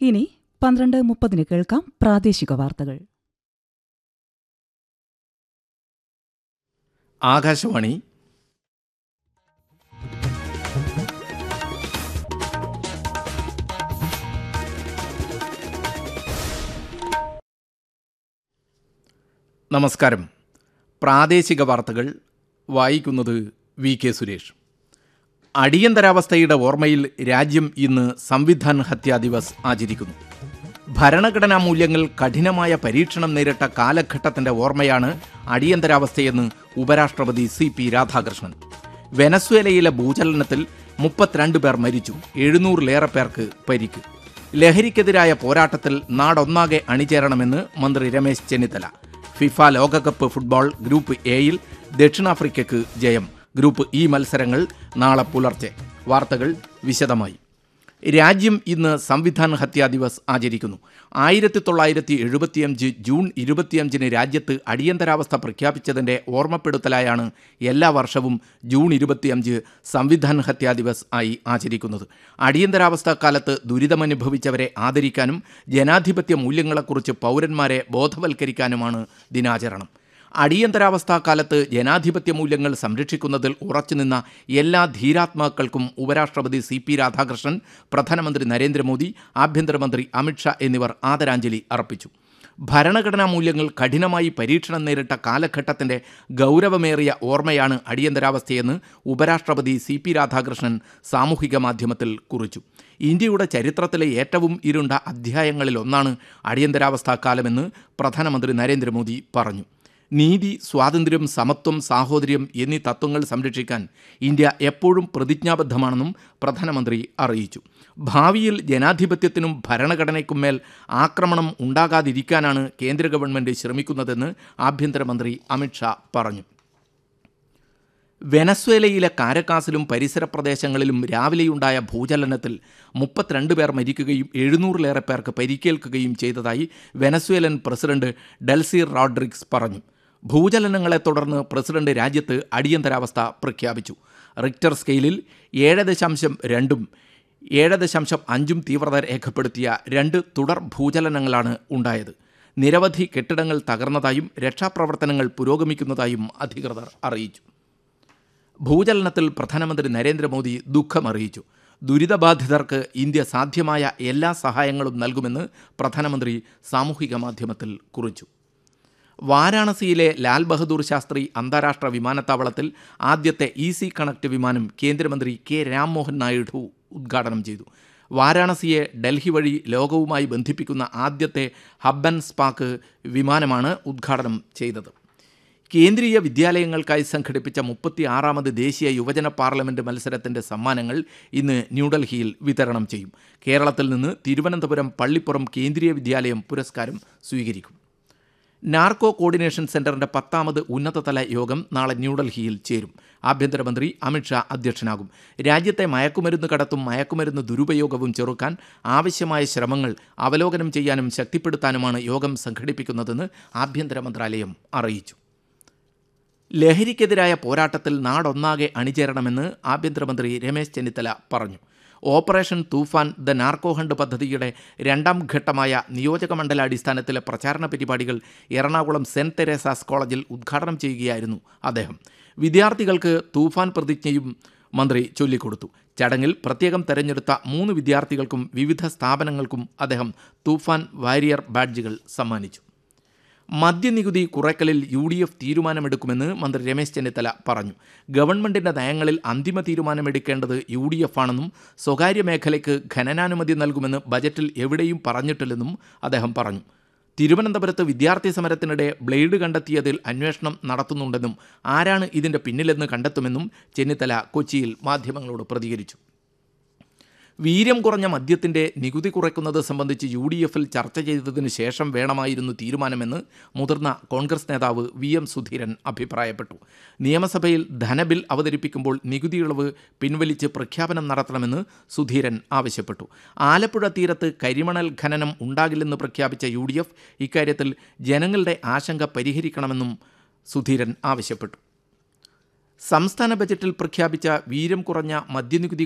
ഇനി പന്ത്രണ്ട് മുപ്പതിന് കേൾക്കാം പ്രാദേശിക വാർത്തകൾ ആകാശവാണി നമസ്കാരം പ്രാദേശിക വാർത്തകൾ വായിക്കുന്നത് വി കെ സുരേഷ് അടിയന്തരാവസ്ഥയുടെ ഓർമ്മയിൽ രാജ്യം ഇന്ന് സംവിധാൻ ഹത്യാ ദിവസ് ആചരിക്കുന്നു ഭരണഘടനാ മൂല്യങ്ങൾ കഠിനമായ പരീക്ഷണം നേരിട്ട കാലഘട്ടത്തിന്റെ ഓർമ്മയാണ് അടിയന്തരാവസ്ഥയെന്ന് ഉപരാഷ്ട്രപതി സി പി രാധാകൃഷ്ണൻ വെനസ്വേലയിലെ ഭൂചലനത്തിൽ മുപ്പത്തിരണ്ട് പേർ മരിച്ചു എഴുന്നൂറിലേറെ പേർക്ക് പരിക്ക് ലഹരിക്കെതിരായ പോരാട്ടത്തിൽ നാടൊന്നാകെ അണിചേരണമെന്ന് മന്ത്രി രമേശ് ചെന്നിത്തല ഫിഫ ലോകകപ്പ് ഫുട്ബോൾ ഗ്രൂപ്പ് എയിൽ ദക്ഷിണാഫ്രിക്കയ്ക്ക് ജയം ഗ്രൂപ്പ് ഇ മത്സരങ്ങൾ നാളെ പുലർച്ചെ വാർത്തകൾ വിശദമായി രാജ്യം ഇന്ന് സംവിധാൻ ഹത്യാ ദിവസ് ആചരിക്കുന്നു ആയിരത്തി തൊള്ളായിരത്തി എഴുപത്തിയഞ്ച് ജൂൺ ഇരുപത്തിയഞ്ചിന് രാജ്യത്ത് അടിയന്തരാവസ്ഥ പ്രഖ്യാപിച്ചതിൻ്റെ ഓർമ്മപ്പെടുത്തലായാണ് എല്ലാ വർഷവും ജൂൺ ഇരുപത്തിയഞ്ച് സംവിധാൻ ഹത്യാ ദിവസ് ആയി ആചരിക്കുന്നത് അടിയന്തരാവസ്ഥ കാലത്ത് ദുരിതമനുഭവിച്ചവരെ ആദരിക്കാനും ജനാധിപത്യ മൂല്യങ്ങളെക്കുറിച്ച് പൗരന്മാരെ ബോധവൽക്കരിക്കാനുമാണ് ദിനാചരണം അടിയന്തരാവസ്ഥാ കാലത്ത് ജനാധിപത്യ മൂല്യങ്ങൾ സംരക്ഷിക്കുന്നതിൽ ഉറച്ചുനിന്ന എല്ലാ ധീരാത്മാക്കൾക്കും ഉപരാഷ്ട്രപതി സി പി രാധാകൃഷ്ണൻ പ്രധാനമന്ത്രി നരേന്ദ്രമോദി ആഭ്യന്തരമന്ത്രി അമിത്ഷാ എന്നിവർ ആദരാഞ്ജലി അർപ്പിച്ചു ഭരണഘടനാ മൂല്യങ്ങൾ കഠിനമായി പരീക്ഷണം നേരിട്ട കാലഘട്ടത്തിന്റെ ഗൗരവമേറിയ ഓർമ്മയാണ് അടിയന്തരാവസ്ഥയെന്ന് ഉപരാഷ്ട്രപതി സി പി രാധാകൃഷ്ണൻ സാമൂഹിക മാധ്യമത്തിൽ കുറിച്ചു ഇന്ത്യയുടെ ചരിത്രത്തിലെ ഏറ്റവും ഇരുണ്ട അധ്യായങ്ങളിലൊന്നാണ് അടിയന്തരാവസ്ഥാ കാലമെന്ന് പ്രധാനമന്ത്രി നരേന്ദ്രമോദി പറഞ്ഞു നീതി സ്വാതന്ത്ര്യം സമത്വം സാഹോദര്യം എന്നീ തത്വങ്ങൾ സംരക്ഷിക്കാൻ ഇന്ത്യ എപ്പോഴും പ്രതിജ്ഞാബദ്ധമാണെന്നും പ്രധാനമന്ത്രി അറിയിച്ചു ഭാവിയിൽ ജനാധിപത്യത്തിനും ഭരണഘടനയ്ക്കും മേൽ ആക്രമണം ഉണ്ടാകാതിരിക്കാനാണ് കേന്ദ്ര ഗവൺമെന്റ് ശ്രമിക്കുന്നതെന്ന് ആഭ്യന്തരമന്ത്രി അമിത്ഷാ പറഞ്ഞു വെനസ്വേലയിലെ കാരക്കാസിലും പരിസര പ്രദേശങ്ങളിലും രാവിലെയുണ്ടായ ഭൂചലനത്തിൽ മുപ്പത്തിരണ്ട് പേർ മരിക്കുകയും എഴുന്നൂറിലേറെ പേർക്ക് പരിക്കേൽക്കുകയും ചെയ്തതായി വെനസ്വേലൻ പ്രസിഡന്റ് ഡെൽസീർ റോഡ്രിക്സ് പറഞ്ഞു ഭൂചലനങ്ങളെ തുടർന്ന് പ്രസിഡന്റ് രാജ്യത്ത് അടിയന്തരാവസ്ഥ പ്രഖ്യാപിച്ചു റിക്ടർ സ്കെയിലിൽ ഏഴ് ദശാംശം രണ്ടും ഏഴ് ദശാംശം അഞ്ചും തീവ്രത രേഖപ്പെടുത്തിയ രണ്ട് തുടർ ഭൂചലനങ്ങളാണ് ഉണ്ടായത് നിരവധി കെട്ടിടങ്ങൾ തകർന്നതായും രക്ഷാപ്രവർത്തനങ്ങൾ പുരോഗമിക്കുന്നതായും അധികൃതർ അറിയിച്ചു ഭൂചലനത്തിൽ പ്രധാനമന്ത്രി നരേന്ദ്രമോദി ദുഃഖമറിയിച്ചു ദുരിതബാധിതർക്ക് ഇന്ത്യ സാധ്യമായ എല്ലാ സഹായങ്ങളും നൽകുമെന്ന് പ്രധാനമന്ത്രി സാമൂഹിക മാധ്യമത്തിൽ കുറിച്ചു വാരാണസിയിലെ ലാൽ ബഹദൂർ ശാസ്ത്രി അന്താരാഷ്ട്ര വിമാനത്താവളത്തിൽ ആദ്യത്തെ ഈസി കണക്ട് വിമാനം കേന്ദ്രമന്ത്രി കെ രാംമോഹൻ നായിഡു ഉദ്ഘാടനം ചെയ്തു വാരാണസിയെ ഡൽഹി വഴി ലോകവുമായി ബന്ധിപ്പിക്കുന്ന ആദ്യത്തെ ഹബ് ആൻഡ് സ്പാക്ക് വിമാനമാണ് ഉദ്ഘാടനം ചെയ്തത് കേന്ദ്രീയ വിദ്യാലയങ്ങൾക്കായി സംഘടിപ്പിച്ച മുപ്പത്തി ആറാമത് ദേശീയ യുവജന പാർലമെന്റ് മത്സരത്തിന്റെ സമ്മാനങ്ങൾ ഇന്ന് ന്യൂഡൽഹിയിൽ വിതരണം ചെയ്യും കേരളത്തിൽ നിന്ന് തിരുവനന്തപുരം പള്ളിപ്പുറം കേന്ദ്രീയ വിദ്യാലയം പുരസ്കാരം സ്വീകരിക്കും നാർക്കോ കോർഡിനേഷൻ സെന്ററിന്റെ പത്താമത് ഉന്നതതല യോഗം നാളെ ന്യൂഡൽഹിയിൽ ചേരും ആഭ്യന്തരമന്ത്രി അമിത്ഷാ അധ്യക്ഷനാകും രാജ്യത്തെ മയക്കുമരുന്ന് കടത്തും മയക്കുമരുന്ന് ദുരുപയോഗവും ചെറുക്കാൻ ആവശ്യമായ ശ്രമങ്ങൾ അവലോകനം ചെയ്യാനും ശക്തിപ്പെടുത്താനുമാണ് യോഗം സംഘടിപ്പിക്കുന്നതെന്ന് ആഭ്യന്തര മന്ത്രാലയം അറിയിച്ചു ലഹരിക്കെതിരായ പോരാട്ടത്തിൽ നാടൊന്നാകെ അണിചേരണമെന്ന് ആഭ്യന്തരമന്ത്രി രമേശ് ചെന്നിത്തല പറഞ്ഞു operation Toofan the narco hunt പദ്ധതിയുടെ രണ്ടാം ഘട്ടമായ നിയോജകമണ്ഡലാടിസ്ഥാനത്തിലെ പ്രചാരണ പരിപാടികൾ എറണാകുളം സെന്റ് തെരേസാസ് കോളേജിൽ ഉദ്ഘാടനം ചെയ്യുകയായിരുന്നു അദ്ദേഹം വിദ്യാർത്ഥികൾക്ക് തൂഫാൻ പ്രതിജ്ഞയും മന്ത്രി ചൊല്ലിക്കൊടുത്തു ചടങ്ങിൽ പ്രത്യേകം തെരഞ്ഞെടുത്ത മൂന്ന് വിദ്യാർത്ഥികൾക്കും വിവിധ സ്ഥാപനങ്ങൾക്കും അദ്ദേഹം തൂഫാൻ വാരിയർ ബാഡ്ജുകൾ സമ്മാനിച്ചു മദ്യനികുതി കുറയ്ക്കലിൽ യു ഡി എഫ് തീരുമാനമെടുക്കുമെന്ന് മന്ത്രി രമേശ് ചെന്നിത്തല പറഞ്ഞു ഗവൺമെന്റിന്റെ നയങ്ങളിൽ അന്തിമ തീരുമാനമെടുക്കേണ്ടത് യു ഡി എഫ് ആണെന്നും സ്വകാര്യ മേഖലയ്ക്ക് ഖനനാനുമതി നൽകുമെന്ന് ബജറ്റിൽ എവിടെയും പറഞ്ഞിട്ടില്ലെന്നും അദ്ദേഹം പറഞ്ഞു തിരുവനന്തപുരത്ത് വിദ്യാർത്ഥി സമരത്തിനിടെ ബ്ലേഡ് കണ്ടെത്തിയതിൽ അന്വേഷണം നടത്തുന്നുണ്ടെന്നും ആരാണ് ഇതിന്റെ പിന്നിലെന്ന് കണ്ടെത്തുമെന്നും ചെന്നിത്തല കൊച്ചിയിൽ മാധ്യമങ്ങളോട് പ്രതികരിച്ചു വീര്യം കുറഞ്ഞ മദ്യത്തിന്റെ നികുതി കുറയ്ക്കുന്നത് സംബന്ധിച്ച് യു ഡി എഫിൽ ചർച്ച ചെയ്തതിനു ശേഷം വേണമായിരുന്നു തീരുമാനമെന്ന് മുതിർന്ന കോൺഗ്രസ് നേതാവ് വി എം സുധീരൻ അഭിപ്രായപ്പെട്ടു നിയമസഭയിൽ ധനബിൽ അവതരിപ്പിക്കുമ്പോൾ നികുതി ഇളവ് പിൻവലിച്ച് പ്രഖ്യാപനം നടത്തണമെന്ന് സുധീരൻ ആവശ്യപ്പെട്ടു ആലപ്പുഴ തീരത്ത് കരിമണൽ ഖനനം ഉണ്ടാകില്ലെന്ന് പ്രഖ്യാപിച്ച യു ഡി എഫ് ഇക്കാര്യത്തിൽ ജനങ്ങളുടെ ആശങ്ക പരിഹരിക്കണമെന്നും സുധീരൻ ആവശ്യപ്പെട്ടു സംസ്ഥാന ബജറ്റിൽ പ്രഖ്യാപിച്ച വീര്യം കുറഞ്ഞ മദ്യനികുതി